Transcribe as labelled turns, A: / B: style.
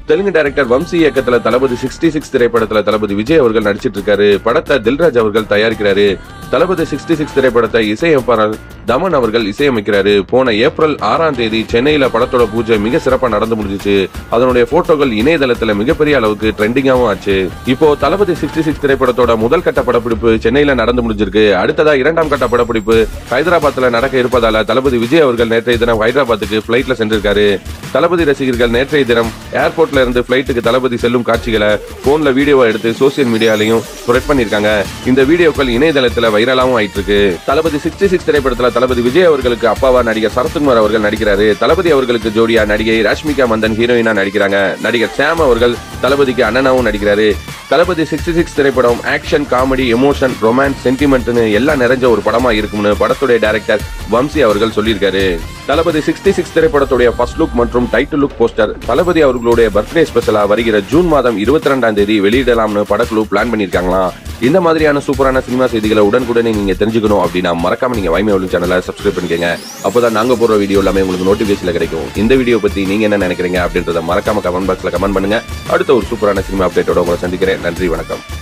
A: Telugu director Vamsi இயக்கத்துல தளபதி sixty six திரைப்படத்துல தளபதி விஜய் அவர்கள் நடிச்சிட்டு இருக்காரு படத்தை தில்ராஜ் அவர்கள் தயாரிக்கிறாரு தளபதி சிக்ஸ்டி சிக்ஸ் திரைப்படத்தை இசையமைப்பாளர் தமன் அவர்கள் இசையமைக்கிறாரு போன ஏப்ரல் ஆறாம் தேதி சென்னையில படத்தோட பூஜை மிக சிறப்பா நடந்து முடிஞ்சிச்சு அதனுடைய போட்டோக்கள் இணையதளத்துல மிகப்பெரிய அளவுக்கு ட்ரெண்டிங்காவும் ஆச்சு இப்போ தளபதி சிக்ஸ்டி சிக்ஸ் திரைப்படத்தோட முதல் கட்ட படப்பிடிப்பு சென்னையில நடந்து முடிஞ்சிருக்கு அடுத்ததா இரண்டாம் கட்ட படப்பிடிப்பு ஹைதராபாத்ல நடக்க இருப்பதால தளபதி விஜய் அவர்கள் நேற்றைய தினம் ஹைதராபாத்துக்கு பிளைட்ல சென்றிருக்காரு தளபதி ரசிகர்கள் நேற்றைய தினம் ஏர்போர்ட்ல இருந்து பிளைட்டுக்கு தளபதி செல்லும் காட்சிகளை போன்ல வீடியோவா எடுத்து சோசியல் மீடியாலையும் ஸ்ப்ரெட் பண்ணிருக்காங்க இந்த வீடியோக்கள் இணையதளத்துல வைரலாவும் ஆயிட்டு இருக்கு தளபதி சிக்ஸ்டி சிக்ஸ் திரைப்படத்துல தளபதி விஜய் அவர்களுக்கு அப்பாவா நடிகர் சரத்குமார் அவர்கள் நடிக்கிறாரு தளபதி அவர்களுக்கு ஜோடியா நடிகை ராஷ்மிகா மந்தன் ஹீரோயினா நடிக்கிறாங்க நடிகர் சாம் அவர்கள் தளபதிக்கு அண்ணனாவும் நடிக்கிறாரு தளபதி சிக்ஸ்டி சிக்ஸ் திரைப்படம் ஆக்ஷன் காமெடி எமோஷன் ரொமான்ஸ் சென்டிமெண்ட்னு எல்லாம் நிறைஞ்ச ஒரு படமா இருக்கும்னு படத்துடைய டைரக்டர் வம்சி அவர்கள் சொல்லியிருக்காரு தளபதி சிக்ஸ்டி சிக்ஸ் திரைப்படத்துடைய ஃபர்ஸ்ட் லுக் மற்றும் டைட்டில் லுக் போஸ்டர் தளபதி அவர்களுடைய பர்த்டே ஸ்பெஷலா வருகிற ஜூன் மாதம் இருபத்தி ரெண்டாம் தேதி வெளியிடலாம்னு படக்குழு பிளான் பண்ணிருக்காங்களாம் இந்த மாதிரியான சூப்பரான சினிமா செய்திகளை உடனுக்குடனே நீங்க தெரிஞ்சுக்கணும் அப்படின்னா மறக்காம நீங்க வைமை ஒளி சேனலை சப்ஸ்கிரைப் பண்ணிக்கங்க அப்பதான் நாங்க போடுற வீடியோ எல்லாமே உங்களுக்கு நோட்டிபிகேஷன்ல கிடைக்கும் இந்த வீடியோ பத்தி நீங்க என்ன நினைக்கிறீங்க அப்படின்றத மறக்காம கமெண்ட் பாக்ஸ்ல கமெண்ட் பண்ணுங்க அடுத்த ஒரு சூப்பரான சினிமா அப்டேட்டோட உங்களை சந்திக்கிறேன் நன்றி வணக்கம்